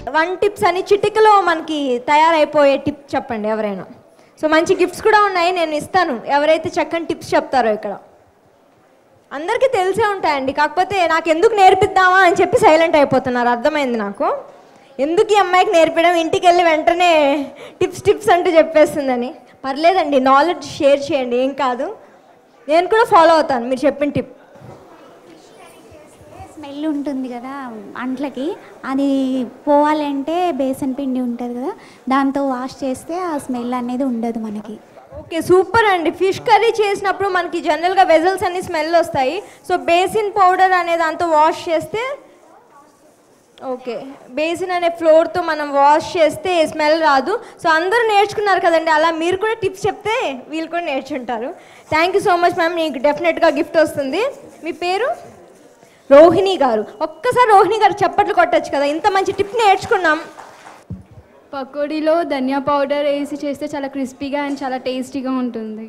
one tips అని చిటికలో మనకి తయారైపోయే టిప్ చెప్పండి ఎవరైనా సో మంచి గిఫ్ట్స్ కూడా ఉన్నాయి నేను ఇస్తాను ఎవరైతే చక్కని టిప్స్ చెప్తారో ఇక్కడ అందరికీ తెలిసే ఉంటాయండి కాకపోతే నాకు ఎందుకు నేర్పిద్దామా అని చెప్పి సైలెంట్ అయిపోతున్నారు అర్థమైంది నాకు ఎందుకు ఈ అమ్మాయికి నేర్పడం ఇంటికి వెళ్ళి వెంటనే టిప్స్ టిప్స్ అంటూ చెప్పేస్తుందని పర్లేదండి నాలెడ్జ్ షేర్ చేయండి ఏం కాదు నేను కూడా ఫాలో అవుతాను మీరు చెప్పిన టిప్ స్మెల్ ఉంటుంది కదా అంట్లకి అది పోవాలంటే బేసన్ పిండి ఉంటుంది కదా దాంతో వాష్ చేస్తే ఆ స్మెల్ అనేది ఉండదు మనకి ఓకే సూపర్ అండి ఫిష్ కర్రీ చేసినప్పుడు మనకి జనరల్గా వెజల్స్ అన్ని స్మెల్ వస్తాయి సో బేసిన్ పౌడర్ అనే దాంతో వాష్ చేస్తే ఓకే బేసిన్ అనే ఫ్లోర్తో మనం వాష్ చేస్తే స్మెల్ రాదు సో అందరూ నేర్చుకున్నారు కదండి అలా మీరు కూడా టిప్స్ చెప్తే వీళ్ళు కూడా నేర్చుంటారు thank you so much ma'am మీకు డెఫినెట్గా గిఫ్ట్ వస్తుంది మీ పేరు రోహిణి గారు ఒక్కసారి రోహిణి గారు చప్పట్లు కొట్టచ్చు కదా ఇంత మంచి టిప్ నేర్చుకున్నాం పకోడీలో ధనియా పౌడర్ వేసి చేస్తే చాలా క్రిస్పీగా అండ్ చాలా టేస్టీగా ఉంటుంది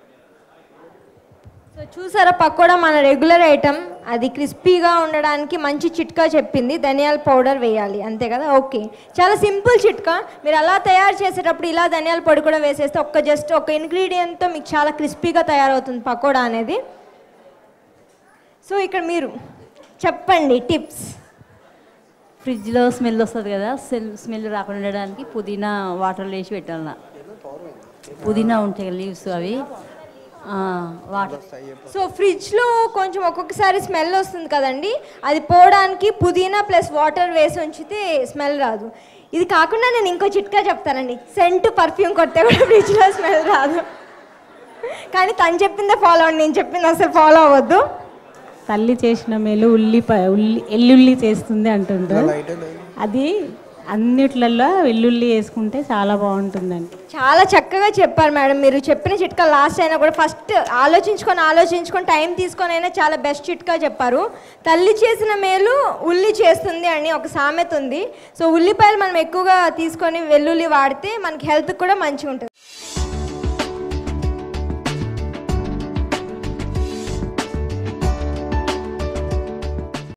సో చూసారా పకోడా మన రెగ్యులర్ ఐటమ్ అది క్రిస్పీగా ఉండడానికి మంచి చిట్కా చెప్పింది ధనియాల పౌడర్ వేయాలి అంతే కదా ఓకే చాలా సింపుల్ చిట్కా మీరు అలా తయారు చేసేటప్పుడు ఇలా ధనియాల పొడి కూడా వేసేస్తే ఒక్క జస్ట్ ఒక ఇంగ్రీడియంట్తో మీకు చాలా క్రిస్పీగా తయారవుతుంది పకోడా అనేది సో ఇక్కడ మీరు చెప్పండి టిప్స్ ఫ్రిడ్జ్లో స్మెల్ వస్తుంది కదా స్మెల్ స్మెల్ రాకుండా ఉండడానికి పుదీనా వాటర్లో వేసి పెట్టాలన్న పుదీనా ఉంటాయి లీవ్స్ అవి ఆ, వాటర్ సో ఫ్రిడ్జ్లో కొంచెం ఒక్కొక్కసారి స్మెల్ వస్తుంది కదండి అది పోవడానికి పుదీనా ప్లస్ వాటర్ వేసి ఉంచితే స్మెల్ రాదు ఇది కాకుండా నేను ఇంకో చిట్కా చెప్తానండి సెంట్ పర్ఫ్యూమ్ కొడితే కూడా ఫ్రిడ్జ్లో స్మెల్ రాదు కానీ తను చెప్పిందే ఫాలో అవ్వండి నేను చెప్పింది అసలు ఫాలో అవ్వద్దు తల్లి చేసిన మేలు ఉల్లిపాయ ఉల్లి ఎల్లుల్లి చేస్తుంది అంటుంటారు అది అన్నిట్లలో వెల్లుల్లి వేసుకుంటే చాలా బాగుంటుందండి చాలా చక్కగా చెప్పారు మేడం మీరు చెప్పిన చిట్కా లాస్ట్ అయినా కూడా ఫస్ట్ ఆలోచించుకొని ఆలోచించుకొని టైం తీసుకొని అయినా చాలా బెస్ట్ చిట్కా చెప్పారు తల్లి చేసిన మేలు ఉల్లి చేస్తుంది అని ఒక సామెత ఉంది సో ఉల్లిపాయలు మనం ఎక్కువగా తీసుకొని వెల్లుల్లి వాడితే మనకి హెల్త్ కూడా మంచిగా ఉంటుంది